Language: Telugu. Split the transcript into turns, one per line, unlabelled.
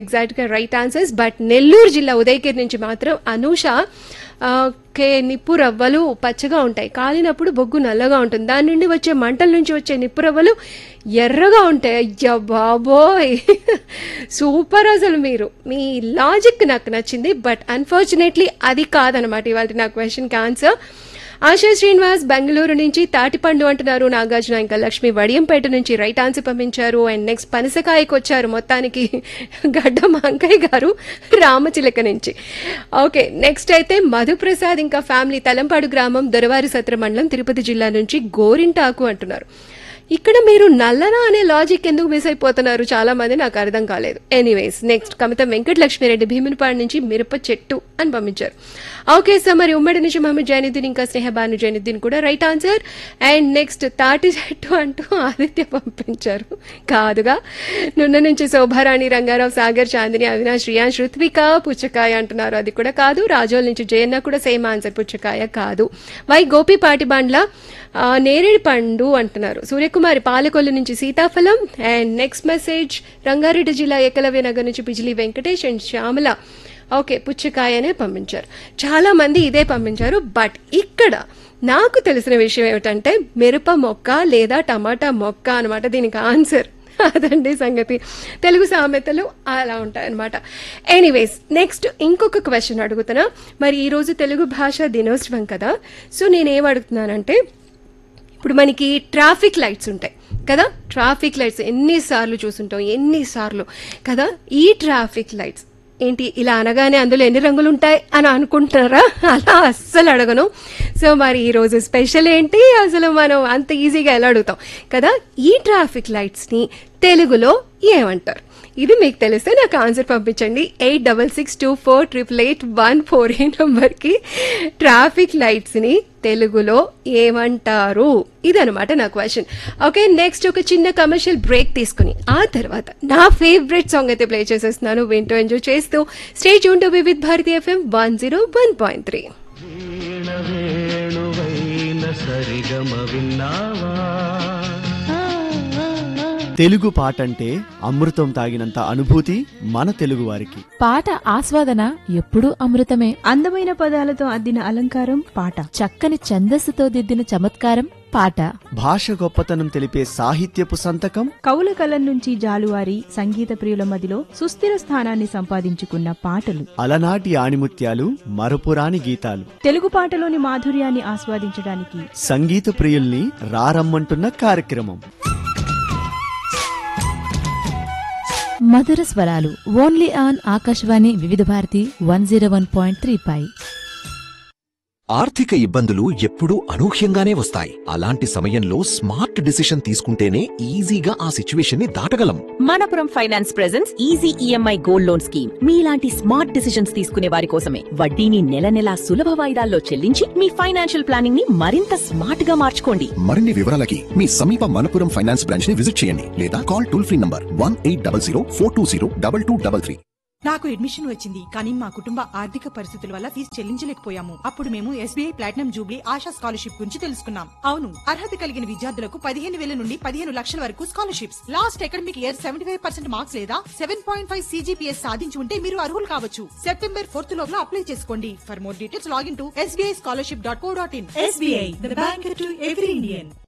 ఎగ్జాక్ట్ గా రైట్ ఆన్సర్స్ బట్ నెల్లూరు జిల్లా ఉదయగిరి నుంచి మాత్రం అనూష ఆ, కే నిప్పు రవ్వలు పచ్చగా ఉంటాయి కాలినప్పుడు బొగ్గు నల్లగా ఉంటుంది దాని నుండి వచ్చే మంటల నుంచి వచ్చే నిప్పు రవ్వలు ఎర్రగా ఉంటాయి అయ్యా బాబోయ్ సూపర్ అసలు మీరు మీ లాజిక్ నాకు నచ్చింది బట్ అన్ఫార్చునేట్లీ అది కాదనమాట ఇవాళ నా క్వశ్చన్కి ఆన్సర్ ఆశా శ్రీనివాస్ బెంగళూరు నుంచి తాటిపండు అంటున్నారు నాగార్జున ఇంకా లక్ష్మి వడియంపేట నుంచి రైట్ ఆన్సర్ పంపించారు అండ్ నెక్స్ట్ పనసకాయకి వచ్చారు మొత్తానికి గడ్డ మాంకయ్య గారు రామచిలక నుంచి ఓకే నెక్స్ట్ అయితే మధుప్రసాద్ ఇంకా ఫ్యామిలీ తలంపాడు గ్రామం దొరవారి సత్ర మండలం తిరుపతి జిల్లా నుంచి గోరింటాకు అంటున్నారు ఇక్కడ మీరు నల్లన అనే లాజిక్ ఎందుకు మిస్ అయిపోతున్నారు చాలా మంది నాకు అర్థం కాలేదు ఎనీవేస్ నెక్స్ట్ కమిత వెంకటలక్ష్మిరెడ్డి భీమునిపాడు నుంచి మిరప చెట్టు అని పంపించారు ఓకే సార్ మరి ఉమ్మడి నుంచి మహమ్మద్ జైనుద్దీన్ ఇంకా స్నేహబాను జైనుద్దీన్ కూడా రైట్ ఆన్సర్ అండ్ నెక్స్ట్ తాటి చెట్టు అంటూ ఆదిత్య పంపించారు కాదుగా నున్న నుంచి శోభారాణి రంగారావు సాగర్ చాందిని అవినాష్ రియాన్ రుత్విక పుచ్చకాయ అంటున్నారు అది కూడా కాదు రాజోల్ నుంచి జయన్న కూడా సేమ్ ఆన్సర్ పుచ్చకాయ కాదు వై గోపి పాటిబండ్ల ఆ, నేరేడు పండు అంటున్నారు సూర్యకుమారి పాలకొల్లు నుంచి సీతాఫలం అండ్ నెక్స్ట్ మెసేజ్ రంగారెడ్డి జిల్లా ఏకలవ్య నగర్ నుంచి బిజిలీ వెంకటేష్ అండ్ శ్యామల ఓకే పుచ్చకాయనే పంపించారు చాలా మంది ఇదే పంపించారు బట్ ఇక్కడ నాకు తెలిసిన విషయం ఏమిటంటే మిరప మొక్క లేదా టమాటా మొక్క అనమాట దీనికి ఆన్సర్ అదండి సంగతి తెలుగు సామెతలు అలా ఉంటాయన్నమాట ఎనీవేస్ నెక్స్ట్ ఇంకొక క్వశ్చన్ అడుగుతున్నా మరి ఈరోజు తెలుగు భాష దినోత్సవం కదా సో నేనేం అడుగుతున్నానంటే ఇప్పుడు మనకి ట్రాఫిక్ లైట్స్ ఉంటాయి కదా ట్రాఫిక్ లైట్స్ ఎన్నిసార్లు చూసుంటాం ఎన్నిసార్లు కదా ఈ ట్రాఫిక్ లైట్స్ ఏంటి ఇలా అనగానే అందులో ఎన్ని రంగులు ఉంటాయి అని అనుకుంటున్నారా అలా అస్సలు అడగను సో మరి ఈరోజు స్పెషల్ ఏంటి అసలు మనం అంత ఈజీగా ఎలా అడుగుతాం కదా ఈ ట్రాఫిక్ లైట్స్ని తెలుగులో ఏమంటారు ఇది మీకు తెలిస్తే నాకు ఆన్సర్ పంపించండి eight double six two four triple eight one four ఈ నంబర్కి ట్రాఫిక్ లైట్స్ని తెలుగులో ఏమంటారు ఇదనమాట నా క్వశ్చన్ ఓకే నెక్స్ట్ ఒక చిన్న కమర్షియల్ బ్రేక్ తీసుకుని ఆ తర్వాత నా ఫేవరెట్ సాంగ్ అయితే ప్లే చేసేస్తున్నాను వింటూ ఎంజాయ్ చేస్తూ స్టేజ్ ఉంటూ Vividh Bharati F M one zero one point three
వీణ వేణువైన సరిగమ విన్నావా
తెలుగు పాటంటే అమృతం తాగినంత అనుభూతి మన తెలుగు వారికి
పాట ఆస్వాదన ఎప్పుడూ అమృతమే
అందమైన పదాలతో అద్దిన అలంకారం పాట
చక్కని ఛందస్సుతో దిద్దిన చమత్కారం పాట
భాష గొప్పతనం తెలిపే సాహిత్యపు సంతకం
కవుల కలం నుంచి జాలువారి సంగీత ప్రియుల మదిలో సుస్థిర స్థానాన్ని సంపాదించుకున్న పాటలు
అలనాటి ఆణిముత్యాలు మరపురాని గీతాలు
తెలుగు పాటలోని మాధుర్యాన్ని ఆస్వాదించడానికి
సంగీత ప్రియుల్ని రారమ్మంటున్న కార్యక్రమం
మధుర స్వరాలు only on Akashvani Vividh Bharati one zero one point three పై
ఆర్థిక ఇబ్బందులు ఎప్పుడూ అనూహ్యంగానే వస్తాయి అలాంటి సమయంలో స్మార్ట్ డిసిషన్ తీసుకుంటేనే ఈజీగా ఆ సిచ్యువేషన్ ని దాటగలం
Manappuram finance presence easy EMI gold loan scheme మీలాంటి స్మార్ట్ డిసిషన్స్ తీసుకునే వారి కోసమే వడ్డీని నెల నెలా సులభ వాయిదాల్లో చెల్లించి మీ ఫైనాన్షియల్ ప్లానింగ్ ని మరింత స్మార్ట్ గా మార్చుకోండి
మరిన్ని వివరాలకి మీ సమీప మనపురం ఫైనాన్స్ బ్రాంచ్ ని విజిట్ చేయండి లేదా call toll free number one eight double zero four two zero double two double three
నాకు అడ్మిషన్ వచ్చింది కానీ మా కుటుంబ ఆర్థిక పరిస్థితుల వల్ల ఫీజు చెల్లించలేకపోయాము అప్పుడు మేము SBI platinum jubilee Asha scholarship గురించి తెలుసుకున్నాం అవును అర్హత కలిగిన విద్యార్థులకు పదిహేను వేల నుండి పదిహేను లక్షల వరకు scholarships last academic year seventy five percent marks లేదా సెవెన్ పాయింట్ ఫైవ్ సీజీపీఎస్ సాధించి ఉంటే మీరు అర్హులు కావచ్చు సెప్టెంబర్ ఫోర్త్ లోపల అప్లై చేసుకోండి for more details login to SBI scholarship dot co dot in SBI the bank to every Indian